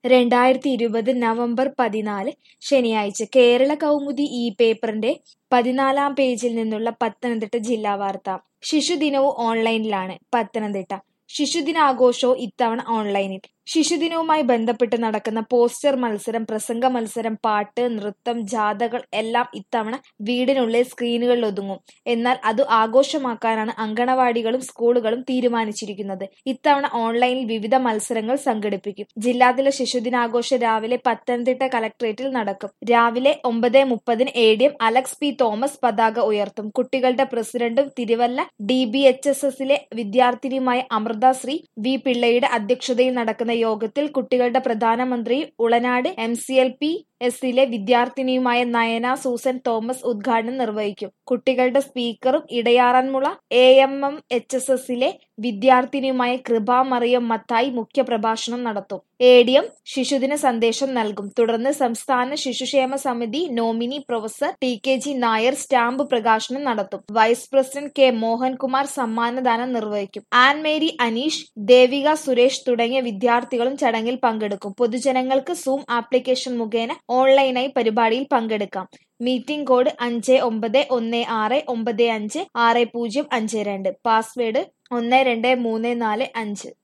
രണ്ടായിരത്തി ഇരുപത് നവംബർ പതിനാല് ശനിയാഴ്ച കേരള കൗമുദി ഈ പേപ്പറിന്റെ പതിനാലാം പേജിൽ നിന്നുള്ള പത്തനംതിട്ട ജില്ലാ വാർത്ത ശിശുദിനവും ഓൺലൈനിലാണ് പത്തനംതിട്ട ശിശുദിനാഘോഷവും ഇത്തവണ ഓൺലൈനിൽ ശിശുദിനവുമായി ബന്ധപ്പെട്ട് നടക്കുന്ന പോസ്റ്റർ മത്സരം പ്രസംഗ മത്സരം പാട്ട് നൃത്തം ജാഥകൾ എല്ലാം ഇത്തവണ വീടിനുള്ളിൽ സ്ക്രീനുകളിൽ ഒതുങ്ങും എന്നാൽ അത് ആഘോഷമാക്കാനാണ് അങ്കണവാടികളും സ്കൂളുകളും തീരുമാനിച്ചിരിക്കുന്നത് ഇത്തവണ ഓൺലൈനിൽ വിവിധ മത്സരങ്ങൾ സംഘടിപ്പിക്കും ജില്ലാതല ശിശുദിനാഘോഷം രാവിലെ പത്തനംതിട്ട കലക്ട്രേറ്റിൽ നടക്കും രാവിലെ ഒമ്പത് മുപ്പതിന് A D M Alex P Thomas പതാക ഉയർത്തും കുട്ടികളുടെ പ്രസിഡന്റും Thiruvalla D B H S എസിലെ വിദ്യാർത്ഥിനിയുമായ അമൃത ശ്രീ വി പിള്ളയുടെ അധ്യക്ഷതയിൽ നടക്കുന്ന യോഗത്തിൽ കുട്ടികളുടെ പ്രധാനമന്ത്രി Ulanad M C L P എസിലെ വിദ്യാർത്ഥിനിയുമായ നയന സൂസൻ തോമസ് ഉദ്ഘാടനം നിർവഹിക്കും കുട്ടികളുടെ സ്പീക്കറും Edayaranmula A M M H S എസിലെ വിദ്യാർത്ഥിനിയുമായ കൃപ മറിയം മത്തായി മുഖ്യപ്രഭാഷണം നടത്തും എ ഡി എം ശിശുദിന സന്ദേശം നൽകും തുടർന്ന് സംസ്ഥാന ശിശുക്ഷേമ സമിതി nominee professor T K G Nair stamp പ്രകാശനം നടത്തും വൈസ് പ്രസിഡന്റ് കെ മോഹൻകുമാർ സമ്മാനദാനം നിർവഹിക്കും ആൻ മേരി അനീഷ് ദേവിക സുരേഷ് തുടങ്ങിയ വിദ്യാർത്ഥികളും ചടങ്ങിൽ പങ്കെടുക്കും പൊതുജനങ്ങൾക്ക് സൂം ആപ്ലിക്കേഷൻ മുഖേന ഓൺലൈനായി പരിപാടിയിൽ പങ്കെടുക്കാം മീറ്റിംഗ് കോഡ് അഞ്ച് ഒമ്പത് ഒന്ന് ആറ് ഒമ്പത് അഞ്ച് ആറ് പൂജ്യം അഞ്ച് രണ്ട് പാസ്വേഡ് ഒന്ന് രണ്ട് മൂന്ന് നാല് അഞ്ച്